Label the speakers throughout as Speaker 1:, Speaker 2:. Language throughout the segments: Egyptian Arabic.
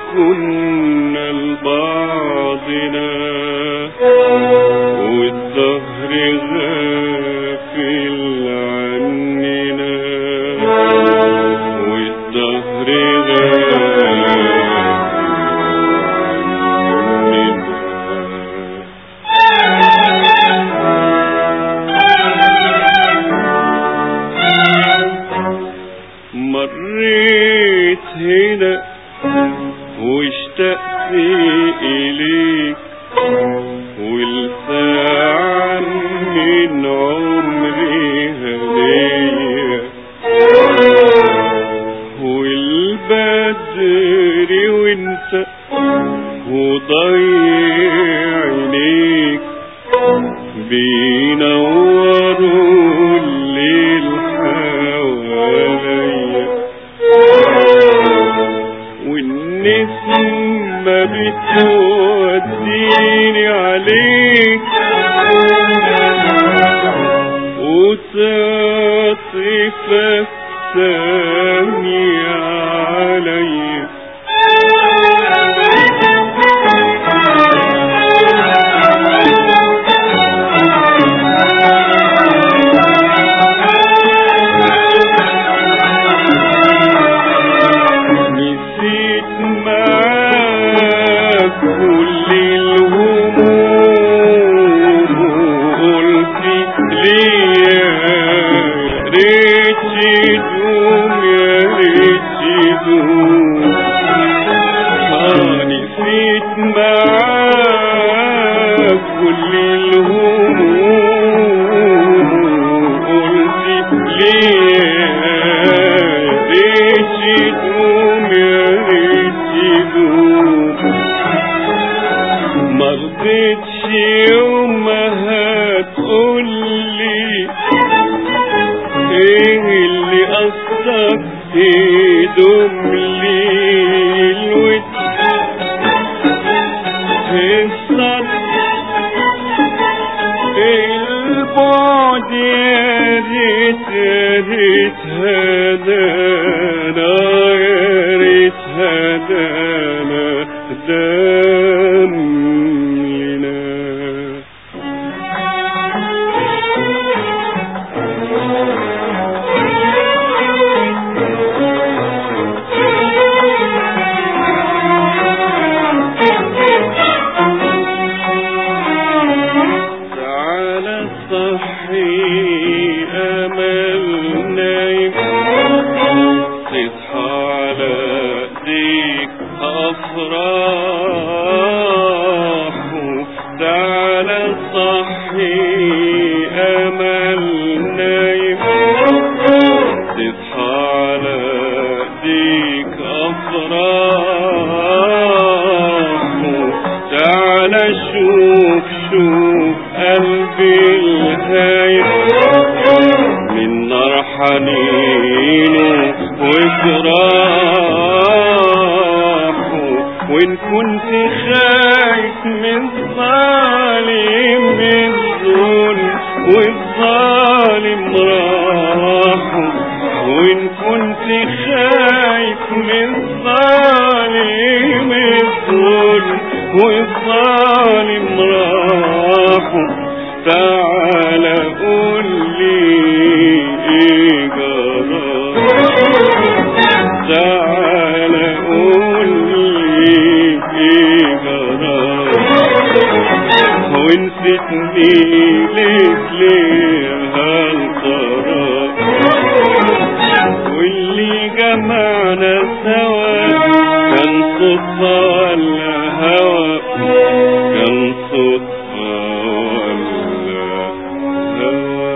Speaker 1: كنا لبعضنا والدهر غافل عننا والدهر غافل عننا مريت هنا واشتقت إليك والساعة من عمري هدية والبدر وانت وضيع عينيك بينوروا الليل حواليا والنسمة بتوديني عليك وتعطفك ثاني عليك نسيت معاك كل الهموم قلت ليه ريت تدوم يا ريت تدوم آه نسيت معاك كل الهموم قلت ليه ريت تدوم يا ريت تدوم مرضتش يوم ما هتقولي ايه اللي قصدك يدوم لي الود الصد البعد يا ريت يا ريت هدانا يا ريت هدانا دام لنا تعالى صحي امل نايم تصحى على ايديك افراح تعالى صحي امل نايم تصحى على ايديك افراح تعالى شوف شوف قلبي الهايب من نار حنينه وجراحه وان كنت خايف من ظالم الظلم والظالم راحه وان كنت خايف من ظالم الظلم والظالم راحه تعالى قول لي ايه جرى تعالى قول لي ايه جرى ونسيتني ليك ليه هالقرار واللي جمعنا سوا كان صدفة ولا هوى كان صدفة ولا هوى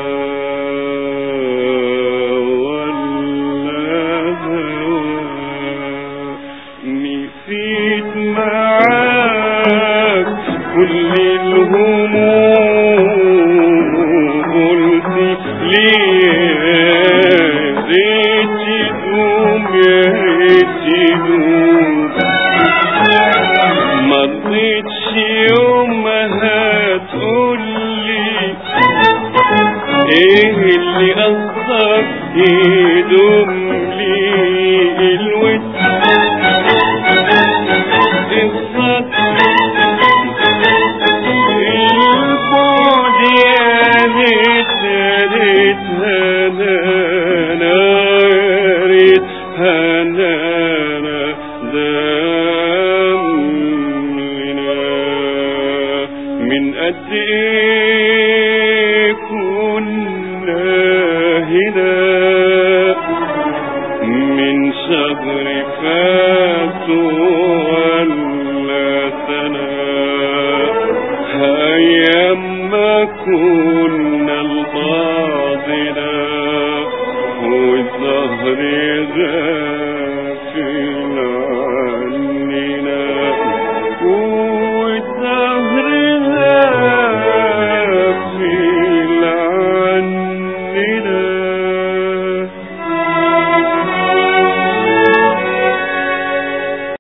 Speaker 1: ولا هوى نسيت معاك كل الهموم قلت ليه ريت تدوم يا ريت تدوم قد ايه كنا هنا من شهر فات ولا سنة أيام ما كنا الباطلة والزهر غاب